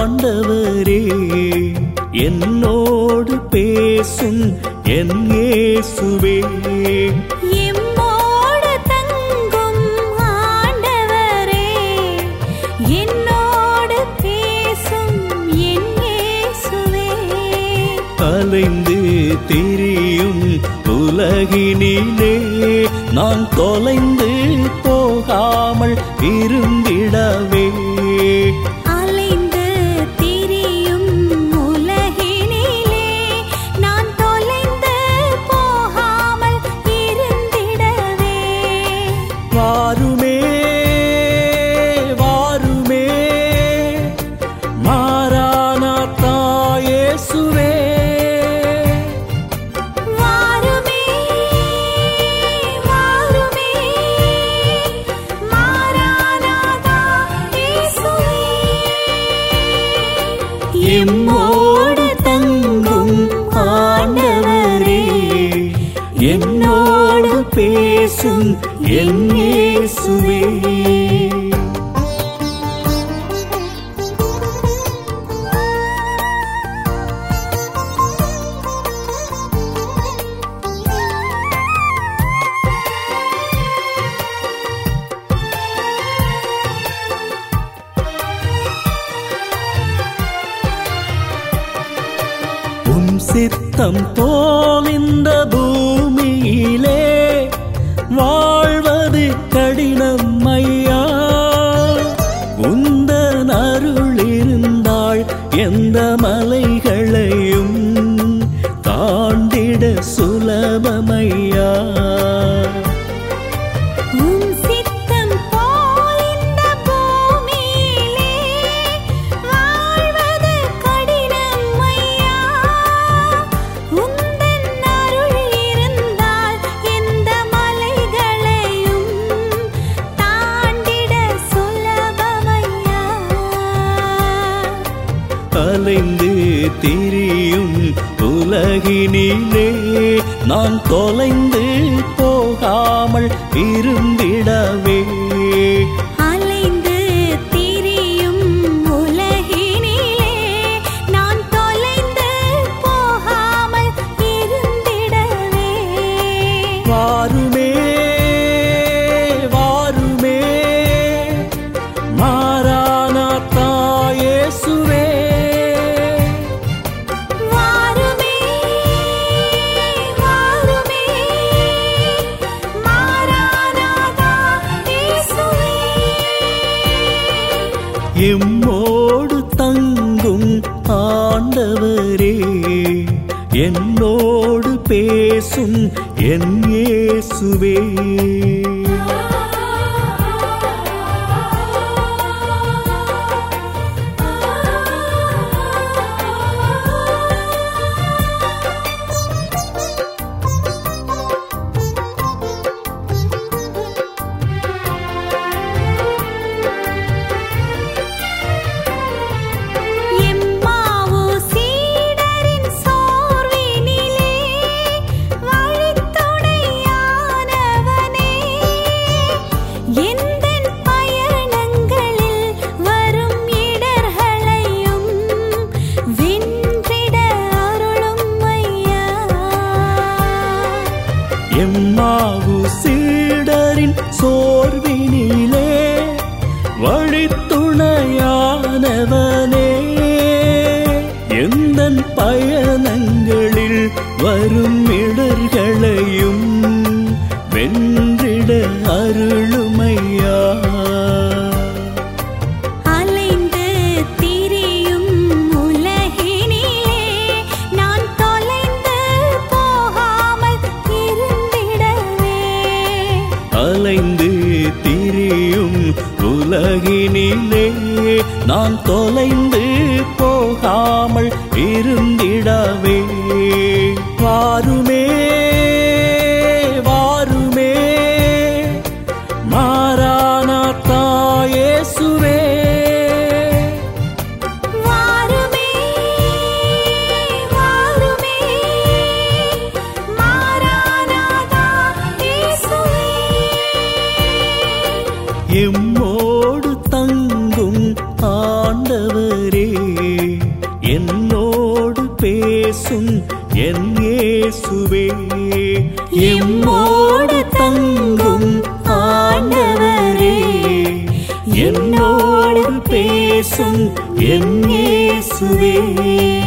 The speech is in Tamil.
ஆண்டவரே என்னோடு பேசும் என் இயேசுவே எம்மோடு தங்கும் ஆண்டவரே என்னோடு பேசும் என் இயேசுவே அலைந்து திரியும் உலகினிலே நான் தொலைந்து போகாமல் இருந்திடவே அலைந்து திரியும் உலகினிலே நான் தொலைந்து போகாமல் இருந்திடவே வாருமே வாருமே மாறானாத்தா இயேசுவே வாருமே வாருமே மாறானாதா இயேசுவே எம்மோடு தங்கும் ஆண்டவரே என்னோடு பேசும் என் இயேசுவே உன் சித்தம் போல் இந்த பூமியிலே வாழ்வது கடினம் ஐயா உந்தன் அருள் இருந்தால் எந்த மலைகளையும் தாண்டிட சுலபமையா உம் சித்தம் போல் இந்த பூமியிலே வாழ்வது கடினம் ஐயா உந்தன் அருள் இருந்தால் எந்த மலைகளையும் தாண்டிட சுலபமையா அலைந்து திரியும் உலகினிலே நான் தொலைந்து போகாமல் இருந்திடவே அலைந்து திரியும் உலகினிலே நான் தொலைந்து போகாமல் இருந்திடவே வாருமே வாருமே மாறானாத்தா இயேசுவே வாருமே வாருமே மாறானாதா இயேசுவே எம்மோடு தங்கும் ஆண்டவரே என்னோடு பேசும் என் இயேசுவே எம்மாவு சீடரின் சோர்வினிலே வழித்துணையானவனே எந்தன் பயணங்களில் வரும் இடர்களையும் வென்றிட அருளும் ஐயா எம்மாவு சீடரின் சோர்வினிலே வழித்துணையானவனே எந்தன் பயணங்களில் வரும் இடர்களையும் வென்றிட அருளுமையா அலைந்து திரியும் உலகினிலே நான் தொலைந்து போகாமல் இருந்திடவே அலைந்து திரியும் உலகினிலே நான் தொலைந்து போகாமல் இருந்திடவே வாருமே வாருமே மாறானாத்தா இயேசுவே வாருமே வாருமே மாறானாதா இயேசுவே எம்மோடு தங்கும் ஆண்டவரே பேசும் என் இயேசுவே எம்மோடு தங்கும் ஆண்டவரே என்னோடு பேசும் என் இயேசுவே